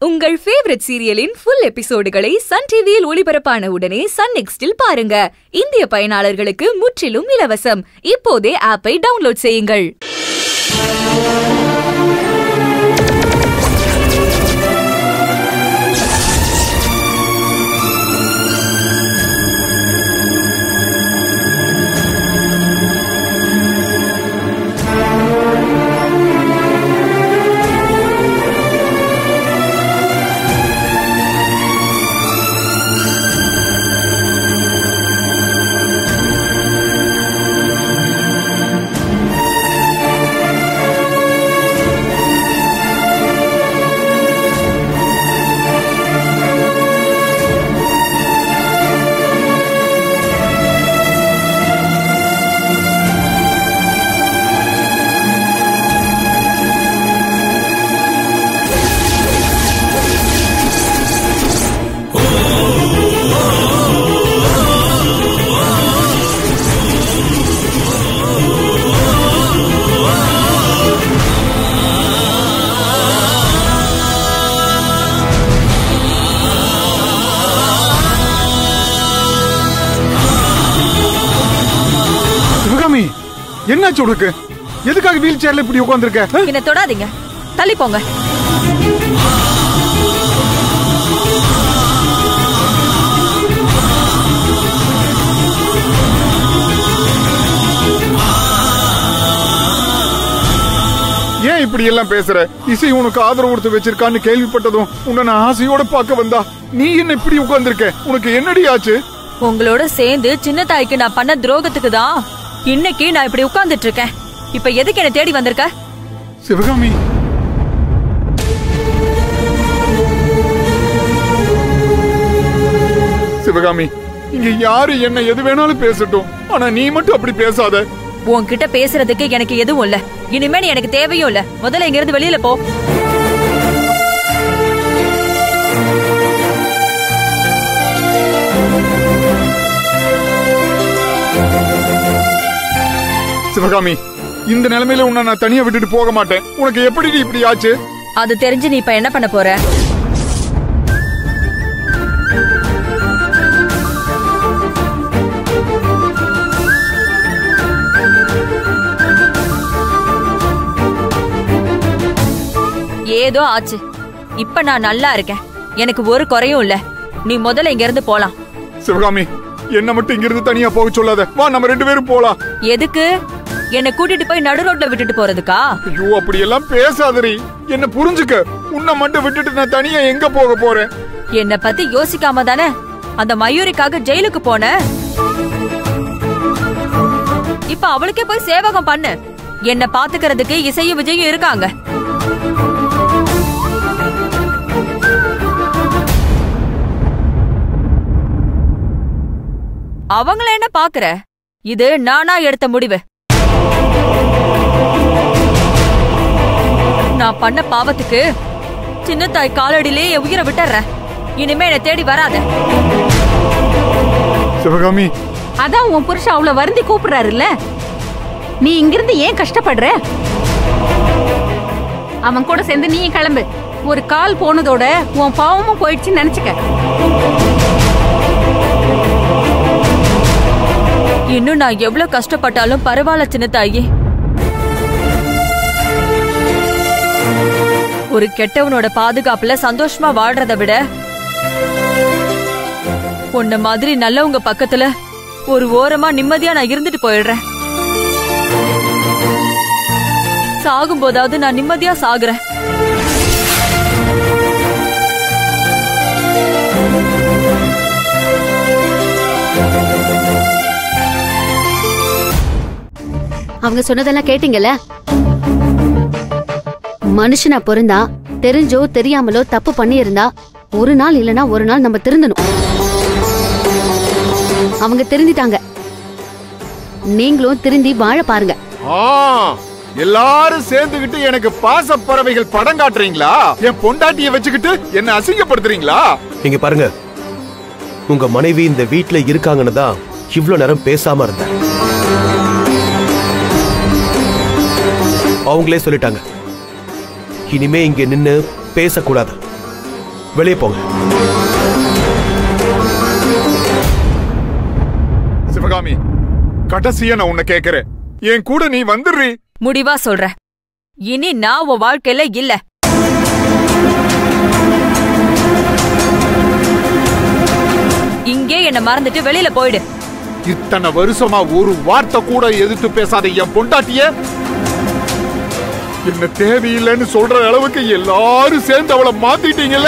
உங்கள் ஃபேவரட் சீரியலின் ஃபுல் எபிசோடுகளை சன் டிவியில் ஒளிபரப்பான உடனே சன் நெக்ஸ்டில் பாருங்க இந்திய பயனாளர்களுக்கு முற்றிலும் இலவசம் இப்போதே ஆப்பை டவுன்லோட் செய்யுங்கள் சிவகாமி என்னாச்சு உனக்கு எதுக்காக வீல் சேர்ல இப்படி உட்கார்ந்திருக்க என்ன தொடாதீங்க தள்ளி போங்க ஏன் இப்படி எல்லாம் பேசுற இசை உனக்கு ஆதரவு கொடுத்து வச்சிருக்கான்னு கேள்விப்பட்டதும் உன்னை நான் ஆசையோட பார்க்க வந்தா நீ என்ன இப்படி உட்கார்ந்திருக்க உனக்கு என்னடி ஆச்சு உங்களோட சேர்ந்து சின்ன தாய்க்கு நான் பண்ண துரோகத்துக்கு தான் இன்னைக்கு நான் இப்படி உட்கார்ந்துட்டு இருக்கேன் இப்ப எதுக்கு என்ன தேடி வந்திருக்க சிவகாமி சிவகாமி இங்க யாரு என்ன எது வேணாலும் பேசட்டும் ஆனா நீ மட்டும் அப்படி பேசாத உன்கிட்ட பேசுறதுக்கு எனக்கு எதுவும் இல்ல இனிமே நீ எனக்கு தேவையும் இல்ல முதல்ல இங்க இருந்து வெளியில போ சிவகாமி இந்த நிலைமையில உன்னை நான் தனியா விட்டுட்டு போக மாட்டேன் உனக்கு எப்படி இப்படி ஆச்சு அது தெரிஞ்சு நீ இப்ப என்ன பண்ண போற ஏதோ ஆச்சு இப்ப நான் நல்லா இருக்கேன் எனக்கு ஒரு குறையும் இல்ல நீ முதல்ல இங்க இருந்து போலாம் சிவகாமி என்ன மட்டும் இங்கிருந்து தனியா போக சொல்லாத வா நம்ம ரெண்டு பேரும் போலாம் எதுக்கு என்ன கூட்டிட்டு போய் நடு ரோட்ல விட்டுட்டு போறதுக்கா ஐயோ அப்படி எல்லாம் பேசாதடி என்ன புரிஞ்சுக்க உன்னை மட்டும் விட்டுட்டு நான் தனியா எங்க போக போறேன் என்ன பத்தி யோசிக்காம தானே அந்த மயூரிக்காக ஜெயிலுக்கு போன இப்ப அவளுக்கே போய் சேவகம் பண்ணு என்ன பாத்துக்கிறதுக்கு இசையும் விஜயும் இருக்காங்க அவங்கள என்ன பாக்குற இது நானா எடுத்த முடிவு நான் பண்ண பாவத்துக்கு சின்ன தாய் காலடியிலே என் உயிரை விட்டுறேன் இனிமே என்னை தேடி வராத சிவகாமி அதான் உன் புருஷன் அவ்வளவு வருந்தி கூப்பிடுறாருல்ல நீ இங்கிருந்து ஏன் கஷ்டப்படுற அவன் கூட சேர்ந்து நீ கிளம்பு ஒரு கால் போனதோட உன் பாவமும் போயிடுச்சுன்னு நினைச்சுக்க இன்னும் நான் எவ்வளவு கஷ்டப்பட்டாலும் பரவாயில்ல சின்ன தாயி ஒரு கெட்டவனோட பாதுகாப்புல சந்தோஷமா வாழ்றத விட உன்ன மாதிரி நல்லவங்க பக்கத்துல ஒரு ஓரமா நிம்மதியா நான் இருந்துட்டு போயிடுறேன் சாகும் போதாவது நான் நிம்மதியா சாகுறேன் அவங்க சொன்னதெல்லாம் கேட்டீங்கல்ல மனுஷனா பிறந்தா தெரிஞ்சோ தெரியாமலோ தப்பு பண்ணியிருந்தா ஒரு நாள் இல்லனா ஒரு நாள் நம்ம திருந்தணும் அவங்க திருந்திட்டாங்க நீங்களும் திருந்தி வாழ பாருங்க ஆ எல்லாரும் சேர்ந்துகிட்டு எனக்கு பாச பறவைகள் படம் காட்டுறீங்களா என் பொண்டாட்டிய வச்சுக்கிட்டு என்ன அசிங்கப்படுத்துறீங்களா இங்க பாருங்க உங்க மனைவி இந்த வீட்ல இருக்காங்கன்னு தான் இவ்ளோ நேரம் பேசாம இருந்தேன் அவங்களே சொல்லிட்டாங்க இனிமே இங்க நின்னு பேசக்கூடாது வெளியே போங்க சிவகாமி கடைசியா நான் உன்னை கேக்குறேன் என் கூட நீ வந்துடுறீ முடிவா சொல்றேன் இனி நான் உன் வாழ்க்கையில இல்ல இங்கே என்ன மறந்துட்டு வெளியில போயிடு இத்தனை வருஷமா ஒரு வார்த்தை கூட எதிர்த்து பேசாத என் பொண்டாட்டிய என்ன தேவையில்லைன்னு சொல்ற அளவுக்கு எல்லாரும் சேர்ந்து அவளை மாத்திட்டீங்கல்ல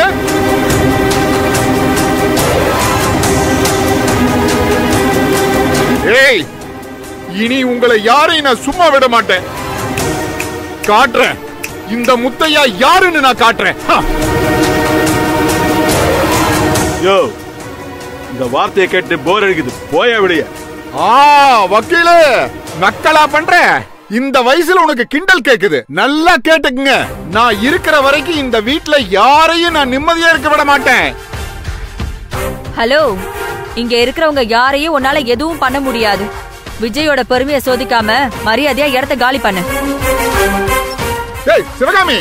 ஏய் இனி உங்களை யாரையும் நான் சும்மா விட மாட்டேன் காட்டுறேன் இந்த முத்தையா யாருன்னு நான் காட்டுறேன் ஹா. யோ இந்த வார்த்தையை கேட்டு போர் அடிக்குது போயா விடைய ஆ வக்கீலு நக்கலா பண்ற இந்த வயசுல உனக்கு கிண்டல் கேக்குது நல்லா கேட்டுக்குங்க நான் இருக்கிற வரைக்கும் இந்த வீட்ல யாரையும் நான் நிம்மதியா இருக்க விட மாட்டேன் ஹலோ இங்க இருக்கிறவங்க யாரையும் உன்னால எதுவும் பண்ண முடியாது விஜயோட பெருமையை சோதிக்காம மரியாதையா இடத்த காலி பண்ணு ஏய் சிவகாமி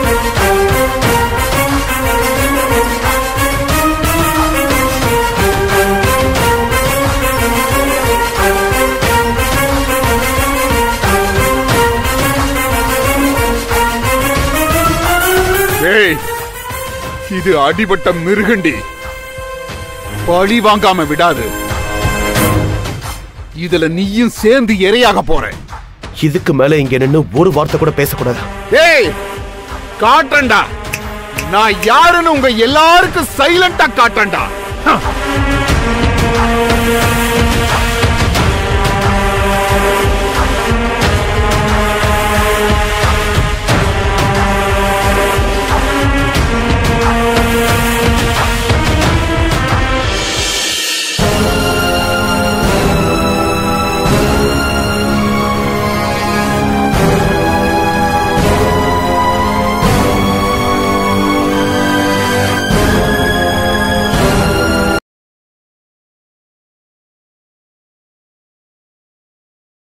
ஏய் இது அடிபட்ட மிருகண்டி பழி வாங்காம விடாது இதுல நீயும் சேர்ந்து இரையாக போற இதுக்கு மேல இங்க நின்னு ஒரு வார்த்தை கூட பேசக்கூடாது ஏய் காட்டுறேன்டா நான் யாருன்னு உங்க எல்லாருக்கும் சைலண்டா காட்டுறேன்டா ஹ.